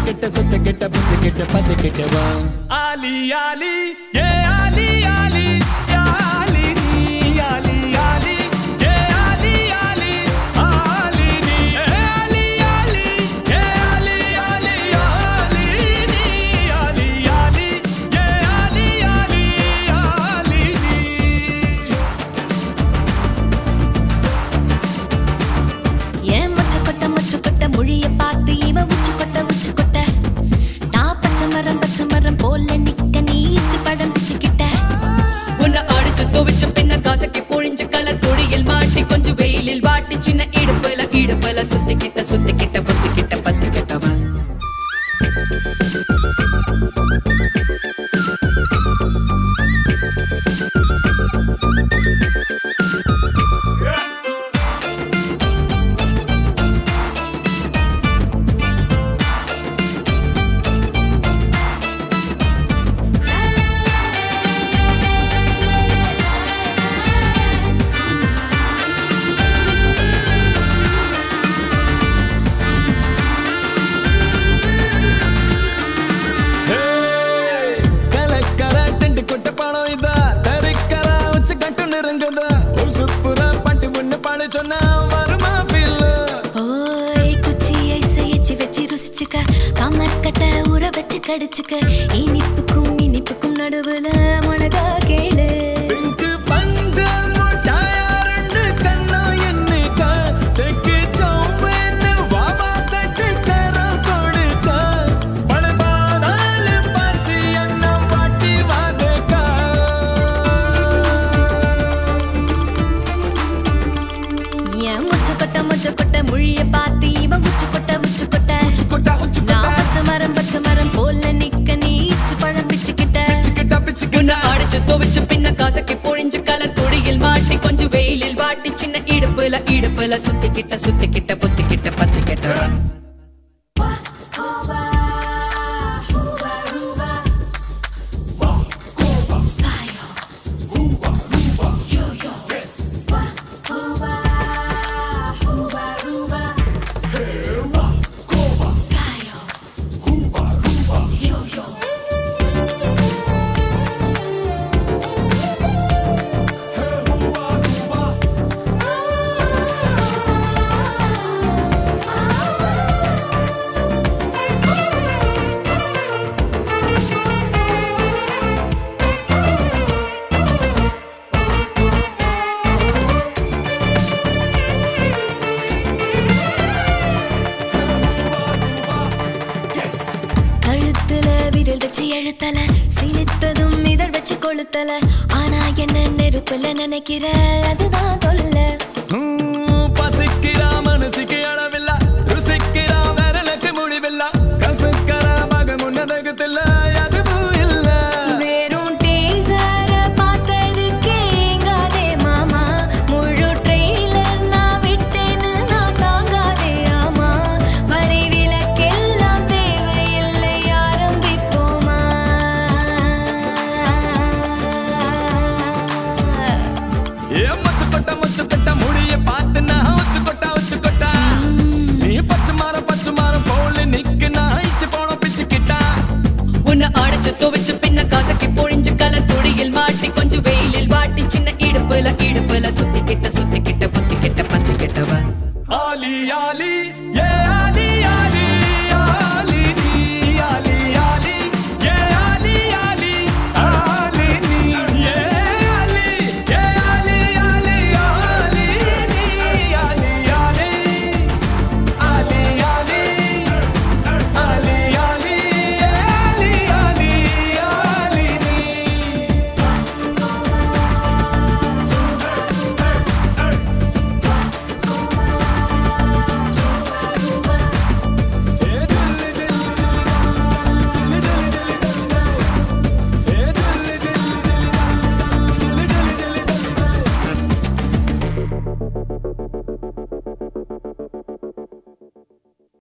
கிட்ட சுத்த கிட்ட புத்து கிட்ட பத்து கிட்ட வா ஆலி ஆலி ஏ ஆலி ஆலி யா ஆலி நீ ஆலி ஆலி ஏ ஆலி ஆலி ஆலி நீ ஏ ஆலி ஆலி ஏ ஆலி ஆலி ஆலி நீ ஆலி ஆலி ஏ ஆலி ஆலி ஆலி நீ ஏன் மொச்சக்கொட்ட மொச்சக்கொட்ட மொழிய பார்த்து இவ உச்சுக்கொட்ட உச்சுக்கொட்ட நான் பச்சை மரம் பச்சை மரம் போல நிக்க நீச்சு பழம் பிச்சுக்கிட்ட உன்னை அடிச்சு துவைச்ச பின்ன காசக்கி பொழிஞ்ச கலர் கொடியில் மாட்டி கொஞ்சம் வெயிலில் வாட்டி சின்ன இடுப்புல இடுப்புல சுத்திக்கிட்ட சுத்திக்கிட்ட புத்திக்கிட்ட பத்திக்கிட்டவன் கலக்கர டென்ட் கொட்ட பணம் இதா தரிக்கர உச்ச கட்டு நெருங்குதா சுப்புற பட்டு ஒண்ணு பாடு சொன்னா வருமா feel ஓய் குச்சி ஐசையச்சு வச்சு ருசிச்சுக்க கமர் கட்ட ஊற வச்சு கடிச்சுக்க இனிப்புக்கும் இனிப்புக்கும் நடுவுல முழகா கேளு பிங்க் பஞ்ச முட்டாயா ரெண்டு கண்ணம் என்னக்கா செக்கு சௌம்பன்னு வாவா தட்டு தரம் கொடுக்க பழபாதால பாசி என்ன பாட்டி வாதக்கா ஏன் முச்சக்கொட்ட முச்சக்கொட்ட மொழிய பார்த்து இவ உச்சுக்கொட்ட உச்சுக்கொட்ட கொட்டா உச்சு நான் பச்சை மரம் பச்சை மரம் போல நிக்க நீச்சு பழம் பிச்சுக்கிட்ட கிட்டா பிச்சு உன்னை அடிச்சு துவைச்ச பின்ன காசக்கி பொழிஞ்ச கலர் கொடியில் மாட்டி கொஞ்சம் வெயிலில் வாட்டி சின்ன இடுப்புல இடுப்புல சுத்திக்கிட்ட சுத்திக்கிட்ட புத்திக்கிட்ட பத்திக்கிட்டவன் கழுத்துல விரல் வச்சு எழுத்தல சிலித்ததும் இதழ் வச்சு கொளுத்தல ஆனா என்ன நெருப்புல நினைக்கிற அதுதான் தொல்ல ஹம், பசிக்கிறா மனசுக்கு அளவில்ல ருசிக்கிறா விரலுக்கு முடிவில்ல கசக்கற மக முன்னதகத்தில்ல அதுவும் இல்ல வெறும் டீசர பார்த்ததுக்கே ஏங்காதே மாமா முழு ட்ரெய்லர் நான் விட்டேன்னு நான் தாங்காதே ஆமா வரி விலக்கெல்லாம் தேவையில்லை ஆரம்பிப்போமா ஏ மச்சு கொட்ட மச்சு கொட்ட முடிய பார்த்து நான் உச்சு கொட்டா உச்சு கொட்டா நீ பச்சை மாறம் பச்சை மாறம் போல நிக்கு நான் இச்சு போன பிச்சுக்கிட்டா உன்னை அடிச்சு துவைச்ச பின்ன காசக்கி பொழிஞ்ச கலர் கொடியில் மாட்டி கொஞ்சம் வெயிலில் வாட்டி சின்ன இடுப்புல இடுப்புல சுத்திக்கிட்ட சுத்திக்கிட்ட புத்திக்கிட்ட பத்திக்கிட்டவன் ஆலி ஆலி